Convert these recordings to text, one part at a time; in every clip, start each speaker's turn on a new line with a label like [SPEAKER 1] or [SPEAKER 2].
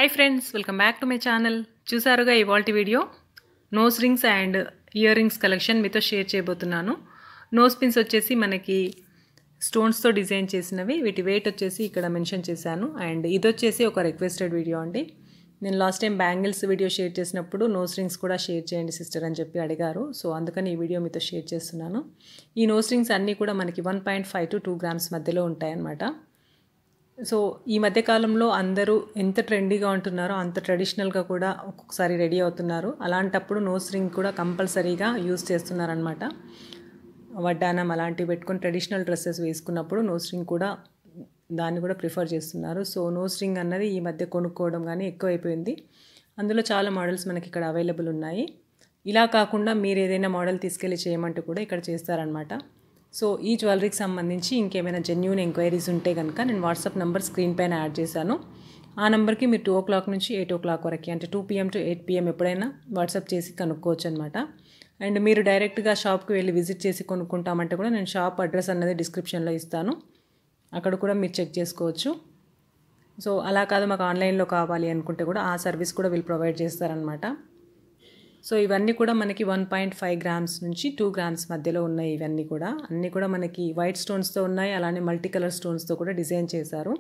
[SPEAKER 1] friends welcome back to my channel చూసారుగా ఇవాళ video nose rings and earrings collection మీతో share చేయబోతున్నాను nose pins వచ్చేసి మనకి స్టోన్స్తో డిజైన్ చేసినవి వీటి వెయిట్ వచ్చేసి ఇక్కడ మెన్షన్ చేశాను అండ్ ఇది వచ్చేసి ఒక రిక్వెస్టెడ్ వీడియో అండి నేను last time bangles video share చేసినప్పుడు నోస్ రింగ్స్ కూడా షేర్ చేయండి సిస్టర్ అని చెప్పి అడిగారు సో అందుకని ఈ వీడియో మీతో షేర్ చేస్తున్నాను ఈ నోస్ రింగ్స్ అన్నీ కూడా మనకి one point five to two grams మధ్యలో ఉంటాయన్నమాట సో ఈ మధ్య కాలంలో అందరూ ఎంత ట్రెండీగా ఉంటున్నారో అంత ట్రెడిషనల్గా కూడా ఒక్కొక్కసారి రెడీ అవుతున్నారు అలాంటప్పుడు నోస్ రింగ్ కూడా కంపల్సరీగా యూస్ చేస్తున్నారనమాట వడ్డానం అలాంటివి పెట్టుకొని ట్రెడిషనల్ డ్రెస్సెస్ వేసుకున్నప్పుడు నోస్ రింగ్ కూడా దాన్ని కూడా ప్రిఫర్ చేస్తున్నారు సో నోస్ రింగ్ అన్నది ఈ మధ్య కొనుక్కోవడం కానీ ఎక్కువైపోయింది అందులో చాలా మోడల్స్ మనకి ఇక్కడ అవైలబుల్ ఉన్నాయి ఇలా కాకుండా మీరు ఏదైనా మోడల్ తీసుకెళ్ళి చేయమంటూ కూడా ఇక్కడ చేస్తారనమాట సో ఈ జ్యువెలరీకి సంబంధించి ఇంకేమైనా జెన్యున్ ఎంక్వైరీస్ ఉంటే కనుక నేను వాట్సాప్ నెంబర్ స్క్రీన్ పైన యాడ్ చేశాను ఆ నెంబర్కి మీరు టూ ఓ క్లాక్ నుంచి ఎయిట్ ఓ క్లాక్ వరకు అంటే two PM to eight PM ఎప్పుడైనా వాట్సాప్ చేసి కనుక్కోవచ్చు అనమాట అండ్ మీరు డైరెక్ట్గా షాప్కి వెళ్ళి విజిట్ చేసి కొనుక్కుంటామంటే కూడా నేను షాప్ అడ్రస్ అన్నది డిస్క్రిప్షన్లో ఇస్తాను అక్కడ కూడా మీరు చెక్ చేసుకోవచ్చు సో అలా కాదు మాకు ఆన్లైన్లో కావాలి అనుకుంటే కూడా ఆ సర్వీస్ కూడా వీళ్ళు ప్రొవైడ్ చేస్తారనమాట సో ఇవన్నీ కూడా మనకి వన్ పాయింట్ ఫైవ్ గ్రామ్స్ నుంచి టూ గ్రామ్స్ మధ్యలో ఉన్నాయి ఇవన్నీ కూడా అన్నీ కూడా మనకి వైట్ స్టోన్స్తో ఉన్నాయి అలానే మల్టీ కలర్ స్టోన్స్తో కూడా డిజైన్ చేశారు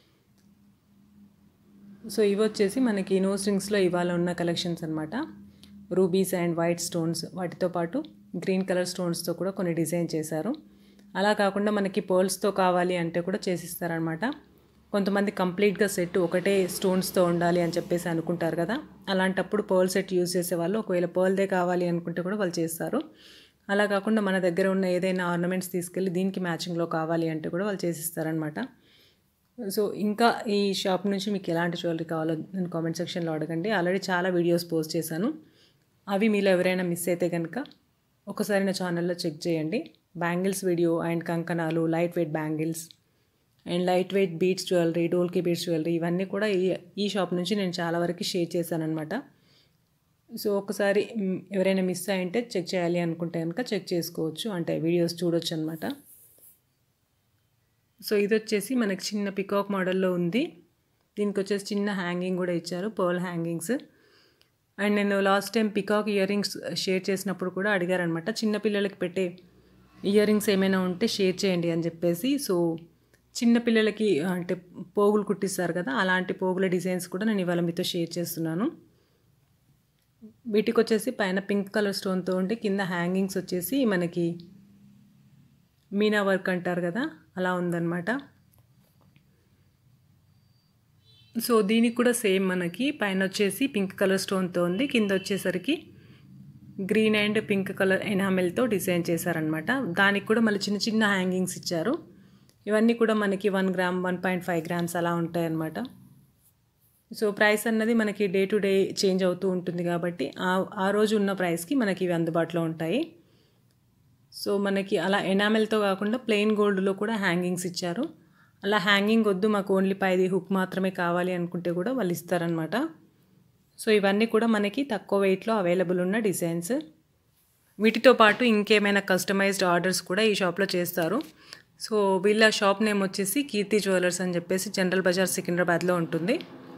[SPEAKER 1] సో ఇవి వచ్చేసి మనకి నోస్ రింగ్స్లో ఇవాళ ఉన్న కలెక్షన్స్ అనమాట రూబీస్ అండ్ వైట్ స్టోన్స్ వాటితో పాటు గ్రీన్ కలర్ స్టోన్స్తో కూడా కొన్ని డిజైన్ చేశారు అలా కాకుండా మనకి పర్ల్స్తో కావాలి అంటే కూడా చేసిస్తారనమాట కొంతమంది కంప్లీట్గా సెట్ ఒకటే స్టోన్స్తో ఉండాలి అని చెప్పేసి అనుకుంటారు కదా అలాంటప్పుడు పర్ల్ సెట్ యూజ్ చేసే వాళ్ళు ఒకవేళ పర్ల్దే కావాలి అనుకుంటే కూడా వాళ్ళు చేస్తారు అలా కాకుండా మన దగ్గర ఉన్న ఏదైనా ఆర్నమెంట్స్ తీసుకెళ్ళి దీనికి మ్యాచింగ్లో కావాలి అంటే కూడా వాళ్ళు చేసిస్తారనమాట సో ఇంకా ఈ షాప్ నుంచి మీకు ఎలాంటి జ్యువెలరీ కావాలో నేను కామెంట్ సెక్షన్లో అడగండి ఆల్రెడీ చాలా వీడియోస్ పోస్ట్ చేశాను అవి మీలో ఎవరైనా మిస్ అయితే కనుక ఒకసారి నా ఛానల్లో చెక్ చేయండి బ్యాంగిల్స్ వీడియో అండ్ కంకణాలు light weight bangles and light weight beads jewellery dholki beads jewellery ఇవన్నీ కూడా ఈ ఈ షాప్ నుంచి నేను చాలా వరకు షేర్ చేశాను అనమాట సో ఒకసారి ఎవరైనా మిస్ అయింటే చెక్ చేయాలి అనుకుంటే కనుక చెక్ చేసుకోవచ్చు అంటే వీడియోస్ చూడొచ్చు అనమాట సో ఇది వచ్చేసి మనకి చిన్న పికాక్ మోడల్లో ఉంది దీనికి వచ్చేసి చిన్న హ్యాంగింగ్ కూడా ఇచ్చారు పర్ల్ హ్యాంగింగ్స్ అండ్ నేను last time peacock earrings share చేసినప్పుడు కూడా అడిగారనమాట చిన్నపిల్లలకి పెట్టే ఇయర్ రింగ్స్ ఏమైనా ఉంటే షేర్ చేయండి అని చెప్పేసి సో చిన్నపిల్లలకి అంటే పోగులు కుట్టిస్తారు కదా అలాంటి పోగుల డిజైన్స్ కూడా నేను ఇవాళ మీతో షేర్ చేస్తున్నాను వీటికి వచ్చేసి పైన పింక్ కలర్ స్టోన్తో ఉండి కింద హ్యాంగింగ్స్ వచ్చేసి మనకి మీనా వర్క్ అంటారు కదా అలా ఉందన్నమాట సో దీనికి కూడా సేమ్ మనకి పైన వచ్చేసి పింక్ కలర్ స్టోన్తో ఉంది కింద వచ్చేసరికి గ్రీన్ అండ్ పింక్ కలర్ ఎనామెల్తో డిజైన్ చేశారనమాట దానికి కూడా మళ్ళీ చిన్న చిన్న హ్యాంగింగ్స్ ఇచ్చారు ఇవన్నీ కూడా మనకి one gram one point five grams అలా ఉంటాయన్నమాట సో ప్రైస్ అన్నది మనకి డే టు డే చేంజ్ అవుతూ ఉంటుంది కాబట్టి ఆ రోజు ఉన్న ప్రైస్కి మనకి ఇవి అందుబాటులో ఉంటాయి సో మనకి అలా ఎనామెల్తో కాకుండా ప్లెయిన్ గోల్డ్లో కూడా హ్యాంగింగ్స్ ఇచ్చారు అలా హ్యాంగింగ్ వద్దు మాకు ఓన్లీ పైది హుక్ మాత్రమే కావాలి అనుకుంటే కూడా వాళ్ళు ఇస్తారనమాట సో ఇవన్నీ కూడా మనకి తక్కువ వెయిట్లో అవైలబుల్ ఉన్న డిజైన్స్ వీటితో పాటు ఇంకేమైనా కస్టమైజ్డ్ ఆర్డర్స్ కూడా ఈ షాప్లో చేస్తారు సో వీళ్ళ షాప్ నేమ్ వచ్చేసి కీర్తి జ్యువెలర్స్ అని చెప్పేసి జనరల్ బజార్ సికింద్రాబాద్లో ఉంటుంది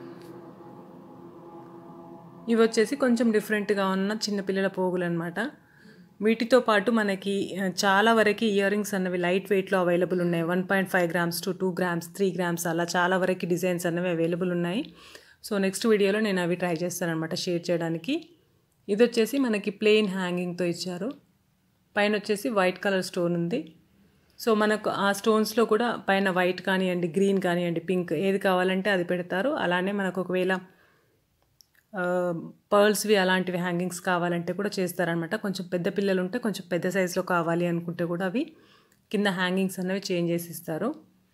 [SPEAKER 1] ఇవి వచ్చేసి కొంచెం డిఫరెంట్గా ఉన్న చిన్నపిల్లల పోగులు అనమాట వీటితో పాటు మనకి చాలా వరకు ఇయర్ రింగ్స్ అన్నవి లైట్ వెయిట్లో అవైలబుల్ ఉన్నాయి one point five grams to two grams three grams అలా చాలా వరకు డిజైన్స్ అన్నవి అవైలబుల్ ఉన్నాయి సో నెక్స్ట్ వీడియోలో నేను అవి ట్రై చేస్తానమాట షేర్ చేయడానికి ఇది వచ్చేసి మనకి ప్లెయిన్ హ్యాంగింగ్తో ఇచ్చారు పైన వచ్చేసి వైట్ కలర్ స్టోన్ ఉంది సో మనకు ఆ స్టోన్స్లో కూడా పైన వైట్ కానివ్వండి గ్రీన్ కానివ్వండి పింక్ ఏది కావాలంటే అది పెడతారు అలానే మనకు ఒకవేళ పర్ల్స్వి అలాంటివి హ్యాంగింగ్స్ కావాలంటే కూడా చేస్తారనమాట కొంచెం పెద్ద పిల్లలు ఉంటే కొంచెం పెద్ద సైజులో కావాలి అనుకుంటే కూడా అవి కింద హ్యాంగింగ్స్ అనేవి చేంజ్ చేసి ఇస్తారు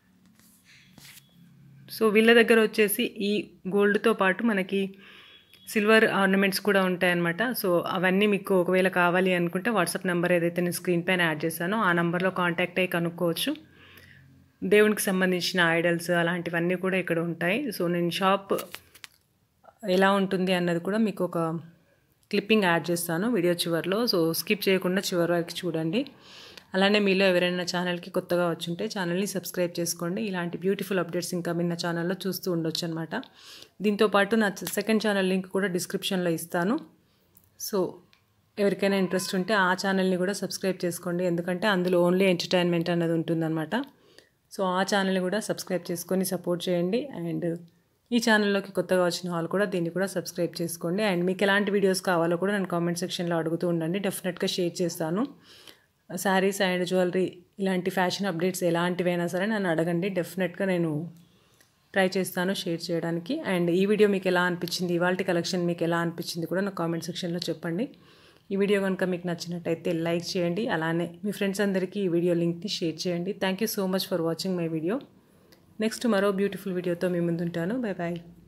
[SPEAKER 1] సో వీళ్ళ దగ్గర వచ్చేసి ఈ గోల్డ్తో పాటు మనకి సిల్వర్ ఆర్నమెంట్స్ కూడా ఉంటాయన్నమాట సో అవన్నీ మీకు ఒకవేళ కావాలి అనుకుంటే వాట్సాప్ నెంబర్ ఏదైతే నేను స్క్రీన్ పైన యాడ్ చేశానో ఆ నెంబర్లో కాంటాక్ట్ అయ్యి కనుక్కోవచ్చు దేవునికి సంబంధించిన ఐడల్స్ అలాంటివన్నీ కూడా ఇక్కడ ఉంటాయి సో నేను షాప్ ఎలా ఉంటుంది అన్నది కూడా మీకు ఒక క్లిప్పింగ్ యాడ్ చేస్తాను వీడియో చివరిలో సో స్కిప్ చేయకుండా చివరి వరకు చూడండి అలానే మీలో ఎవరైనా ఛానల్కి కొత్తగా వచ్చుంటే ఛానల్ని సబ్స్క్రైబ్ చేసుకోండి ఇలాంటి బ్యూటిఫుల్ అప్డేట్స్ ఇంకా మీ నా ఛానల్లో చూస్తూ ఉండొచ్చు అనమాట దీంతోపాటు నా సెకండ్ ఛానల్ లింక్ కూడా డిస్క్రిప్షన్లో ఇస్తాను సో ఎవరికైనా ఇంట్రెస్ట్ ఉంటే ఆ ఛానల్ని కూడా సబ్స్క్రైబ్ చేసుకోండి ఎందుకంటే అందులో ఓన్లీ ఎంటర్టైన్మెంట్ అన్నది ఉంటుందన్నమాట సో ఆ ఛానల్ని కూడా సబ్స్క్రైబ్ చేసుకొని సపోర్ట్ చేయండి అండ్ ఈ ఛానల్లోకి కొత్తగా వచ్చిన వాళ్ళు కూడా దీన్ని కూడా సబ్స్క్రైబ్ చేసుకోండి అండ్ మీకు ఎలాంటి వీడియోస్ కావాలో కూడా నేను కామెంట్ సెక్షన్లో అడుగుతూ ఉండండి డెఫినెట్గా షేర్ చేస్తాను శారీస్ అండ్ జ్యువెలరీ ఇలాంటి ఫ్యాషన్ అప్డేట్స్ ఎలాంటివైనా సరే నన్ను అడగండి డెఫినెట్గా నేను ట్రై చేస్తాను షేర్ చేయడానికి అండ్ ఈ వీడియో మీకు ఎలా అనిపించింది ఇవాళ కలెక్షన్ మీకు ఎలా అనిపించింది కూడా నా కామెంట్ సెక్షన్లో చెప్పండి ఈ వీడియో కనుక మీకు నచ్చినట్టయితే లైక్ చేయండి అలానే మీ ఫ్రెండ్స్ అందరికీ ఈ వీడియో లింక్ని షేర్ చేయండి thank you so much for watching my video next మరో బ్యూటిఫుల్ వీడియోతో మీ ముందుంటాను బై బాయ్